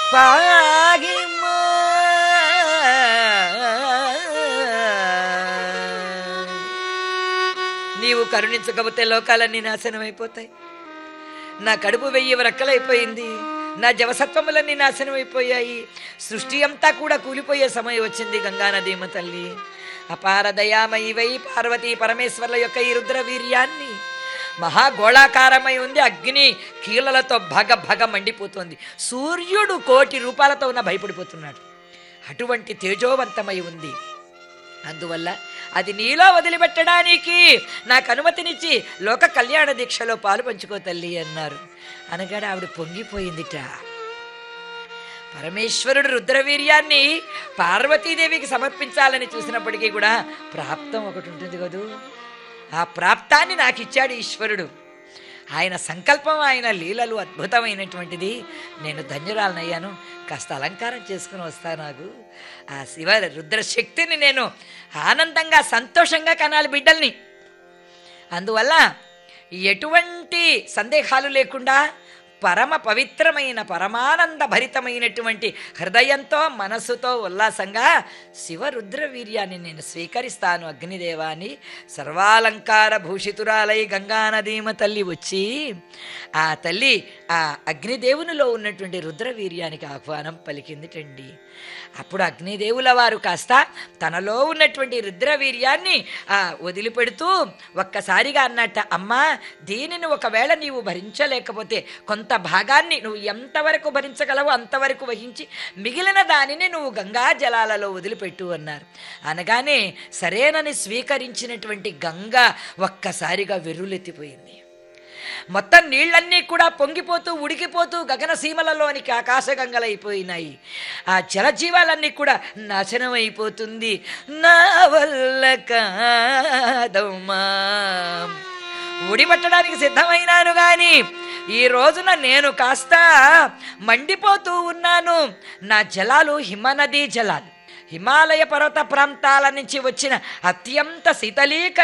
పాగిమా నీవు కరుణించకపోతే లోకాలన్నీ నాశనం అయిపోతాయి నా కడుపు వెయ్యి రక్కలైపోయింది నా జవసత్వములన్నీ నాశనం అయిపోయాయి సృష్టి అంతా కూడా కూలిపోయే సమయం వచ్చింది గంగానదీమ తల్లి అపార దయామయివై పార్వతీ పరమేశ్వర్ల యొక్క ఈ రుద్ర వీర్యాన్ని మహాగోళాకారమై ఉంది అగ్ని కీలలతో భగ భగ మండిపోతుంది సూర్యుడు కోటి రూపాలతో ఉన్న భయపడిపోతున్నాడు అటువంటి తేజోవంతమై ఉంది అందువల్ల అది నీలో వదిలిపెట్టడానికి నాకు అనుమతినిచ్చి లోక కళ్యాణ దీక్షలో పాలు పంచుకో తల్లి అన్నారు అనగానే ఆవిడ పొంగిపోయిందిట పరమేశ్వరుడు రుద్రవీర్యాన్ని పార్వతీదేవికి సమర్పించాలని చూసినప్పటికీ కూడా ప్రాప్తం ఒకటి ఉంటుంది కదూ ఆ ప్రాప్తాన్ని నాకు ఇచ్చాడు ఈశ్వరుడు ఆయన సంకల్పం ఆయన లీలలు అద్భుతమైనటువంటిది నేను ధన్యురాలనయ్యాను కాస్త అలంకారం చేసుకుని వస్తా నాకు ఆ శివ రుద్రశక్తిని నేను ఆనందంగా సంతోషంగా కనాలి బిడ్డల్ని అందువల్ల ఎటువంటి సందేహాలు లేకుండా పరమ పవిత్రమైన పరమానంద భరితమైనటువంటి హృదయంతో మనసుతో ఉల్లాసంగా శివరుద్ర వీర్యాన్ని నేను స్వీకరిస్తాను అగ్నిదేవాని సర్వాలంకార భూషితురాలై గంగానదీమ తల్లి వచ్చి ఆ తల్లి ఆ అగ్నిదేవునిలో ఉన్నటువంటి రుద్రవీర్యానికి ఆహ్వానం పలికిందిటండి అప్పుడు అగ్నిదేవుల వారు కాస్త తనలో ఉన్నటువంటి రుద్రవీర్యాన్ని ఆ, వదిలిపెడుతూ ఒక్కసారిగా అన్నట్ట అమ్మా దీనిని ఒకవేళ నీవు భరించలేకపోతే కొంత భాగాన్ని నువ్వు ఎంతవరకు భరించగలవో అంతవరకు వహించి మిగిలిన దానిని నువ్వు గంగా జలాలలో వదిలిపెట్టు అన్నారు అనగానే సరేనని స్వీకరించినటువంటి గంగ ఒక్కసారిగా వెర్రులెత్తిపోయింది మొత్తం నీళ్ళన్నీ కూడా పొంగిపోతూ ఉడికిపోతూ గగన సీమలలోనికి ఆకాశగంగలైపోయినాయి ఆ జలజీవాలన్నీ కూడా నాశనం అయిపోతుంది నా వల్ల కాదమ్మా ఉడిపట్టడానికి సిద్ధమైనాను గాని ఈ రోజున నేను కాస్త మండిపోతూ ఉన్నాను నా జలాలు హిమనదీ జలాలు హిమాలయ పర్వత ప్రాంతాల నుంచి వచ్చిన అత్యంత శీతలీకర